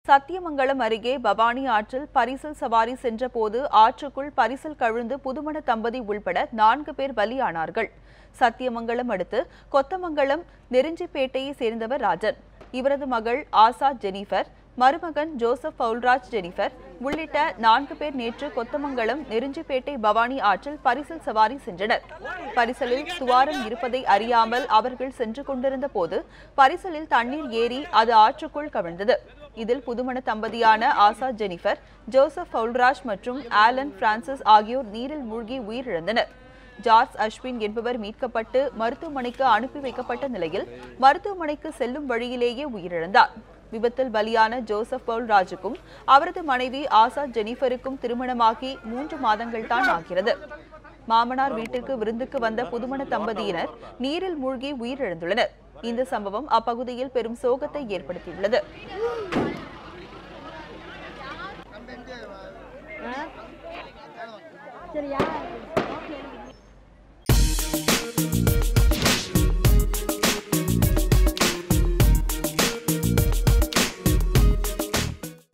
சத்தியமங்கலம் அருகே பவானி ஆற்றில் பரிசல் சவாரி சென்றபோது ஆற்றுக்குள் பரிசல் கவிழ்ந்து புதுமண தம்பதி உள்பட நான்கு பேர் பலியானார்கள் சத்தியமங்கலம் அடுத்து கொத்தமங்கலம் நெருஞ்சிப்பேட்டையை சேர்ந்தவர் ராஜன் இவரது மகள் ஆசா ஜெனிஃபர் மருமகன் ஜோசப் பவுல்ராஜ் ஜெனிஃபர் உள்ளிட்ட நான்கு பேர் நேற்று கொத்தமங்கலம் நெருஞ்சிப்பேட்டை பவானி ஆற்றில் பரிசல் சவாரி சென்றனர் பரிசலில் துவாரம் இருப்பதை அறியாமல் அவர்கள் சென்று கொண்டிருந்த போது பரிசலில் தண்ணீர் ஏறி அது ஆற்றுக்குள் கவிழ்ந்தது இதில் புதுமண தம்பதியான ஆசா ஜெனிஃபர் ஜோசப் பவுல்ராஜ் மற்றும் ஆலன் பிரான்சிஸ் ஆகியோர் நீரில் மூழ்கி உயிரிழந்தனர் ஜார்ஜ் அஸ்வின் என்பவர் மீட்கப்பட்டு மருத்துவமனைக்கு அனுப்பி வைக்கப்பட்ட நிலையில் மருத்துவமனைக்கு செல்லும் வழியிலேயே உயிரிழந்தார் விபத்தில் பலியான ஜோசப் பவுல் ராஜுக்கும் அவரது மனைவி ஆசா ஜெனிஃபருக்கும் திருமணமாகி மூன்று மாதங்கள் தான் ஆகிறது மாமனார் வீட்டிற்கு விருந்துக்கு வந்த புதுமண தம்பதியினர் நீரில் மூழ்கி உயிரிழந்துள்ளனர் இந்த சம்பவம் அப்பகுதியில் பெரும் சோகத்தை ஏற்படுத்தியுள்ளது சரியா